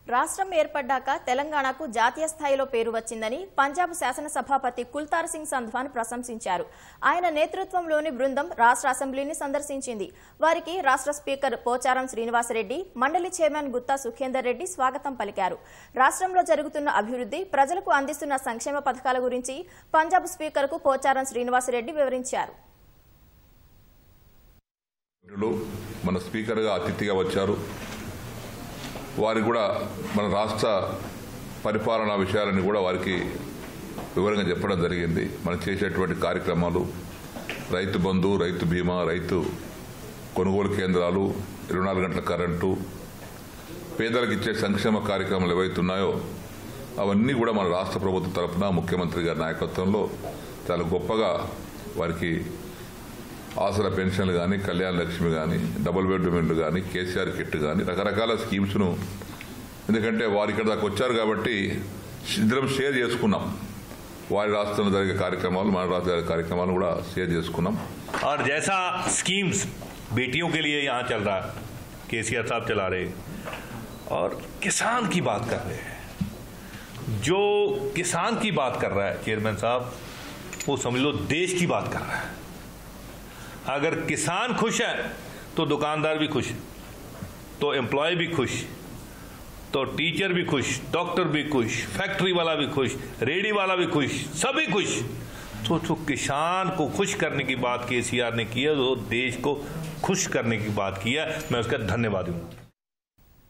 రాష్ట్రం ఏర్పడ్డాక తెలంగాణకు జాతీయ స్థాయిలో పేరు వచ్చిందని పంజాబ్ శాసనసభాపతి కుల్తార్ సింగ్ సంధ్వాన్ ప్రశంసించారు ఆయన నేతృత్వంలోని బృందం రాష్ట్ర అసెంబ్లీని సందర్శించింది వారికి రాష్ట్ర స్పీకర్ పోచారం శ్రీనివాసరెడ్డి మండలి చైర్మన్ గుత్తా సుఖేందర్ రెడ్డి స్వాగతం పలికారు రాష్ట్రంలో జరుగుతున్న అభివృద్ధి ప్రజలకు అందిస్తున్న సంక్షేమ పథకాల గురించి పంజాబ్ స్పీకర్కు పోచారం శ్రీనివాసరెడ్డి వివరించారు సభ్యులు మన స్పీకర్గా అతిథిగా వచ్చారు వారికి కూడా మన రాష్ట్ర పరిపాలనా విషయాలని కూడా వారికి వివరంగా చెప్పడం జరిగింది మనం చేసేటువంటి కార్యక్రమాలు రైతు బంధు రైతు బీమా రైతు కొనుగోలు కేంద్రాలు ఇరవై నాలుగు గంటల కరెంటు పేదలకు ఇచ్చే సంక్షేమ కార్యక్రమాలు ఏవైతున్నాయో అవన్నీ కూడా మన రాష్ట్ర ప్రభుత్వం తరపున ముఖ్యమంత్రి గారి నాయకత్వంలో చాలా గొప్పగా వారికి ఆసరా పెన్షన్లు కానీ కళ్యాణ లక్ష్మి కానీ డబుల్ బెడ్రూమ్ ఇల్లు కానీ కేసీఆర్ కిట్ కానీ రకరకాల స్కీమ్స్ను ఎందుకంటే వారు ఇక్కడ దాకా వచ్చారు కాబట్టి ఇద్దరం షేర్ చేసుకున్నాం వారి రాష్ట్రంలో జరిగే కార్యక్రమాలు మన రాష్ట్ర జరిగే కార్యక్రమాలు కూడా షేర్ చేసుకున్నాం और जैसा स्कीम्स बेटियों के लिए यहाँ चल रहा है केसीआर साहब चला रहे और किसान की बात कर रहे हैं जो किसान की बात कर रहा है चेयरमैन साहब वो समझ लो देश की बात कर रहा है अगर किसान खुश है तो दुकानदार भी खुश तो एम्प्लॉय भी खुश तो टीचर भी खुश डॉक्टर भी खुश फैक्ट्री वाला भी खुश रेडी वाला भी खुश सभी खुश तो जो किसान को खुश करने की बात के ने की है वो देश को खुश करने की बात की है मैं उसका धन्यवाद दूंगा